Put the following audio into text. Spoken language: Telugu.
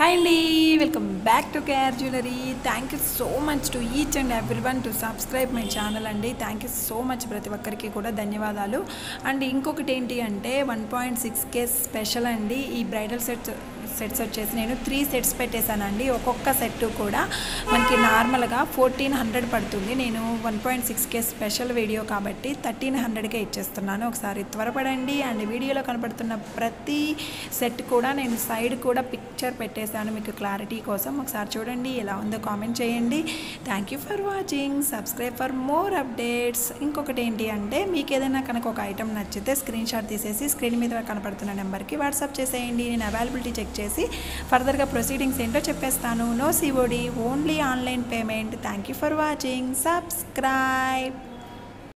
హాయ్ అండి welcome back to KR jewellery thank you so much to each and every one to subscribe my channel అండి థ్యాంక్ యూ సో మచ్ ప్రతి ఒక్కరికి కూడా ధన్యవాదాలు అండ్ ఇంకొకటి ఏంటి అంటే one point six K special అండి ఈ బ్రైడల్ సెట్స్ సెట్స్ వచ్చేసి నేను త్రీ సెట్స్ పెట్టేశానండి ఒక్కొక్క సెట్ కూడా మనకి నార్మల్గా ఫోర్టీన్ హండ్రెడ్ పడుతుంది నేను one point six K special video కాబట్టి థర్టీన్ హండ్రెడ్కే ఇచ్చేస్తున్నాను ఒకసారి త్వరపడండి అండ్ వీడియోలో కనపడుతున్న ప్రతి సెట్ కూడా నేను సైడ్ కూడా పిక్చర్ పెట్టేశాను మీకు క్లారిటీ కోసం ఒకసారి చూడండి ఎలా ఉందో కామెంట్ చేయండి thank you for watching subscribe for more updates ఇంకొకటి ఏంటి అంటే మీకు ఏదైనా కనుక ఒక ఐటమ్ నచ్చితే స్క్రీన్ షాట్ తీసేసి స్క్రీన్ మీద కనపడుతున్న నెంబర్కి వాట్సాప్ చేసేయండి నేను అవైలబిలిటీ చెక్ చేసి ఫర్దర్గా ప్రొసీడింగ్స్ ఏంటో చెప్పేస్తాను no COD only online payment thank you for watching subscribe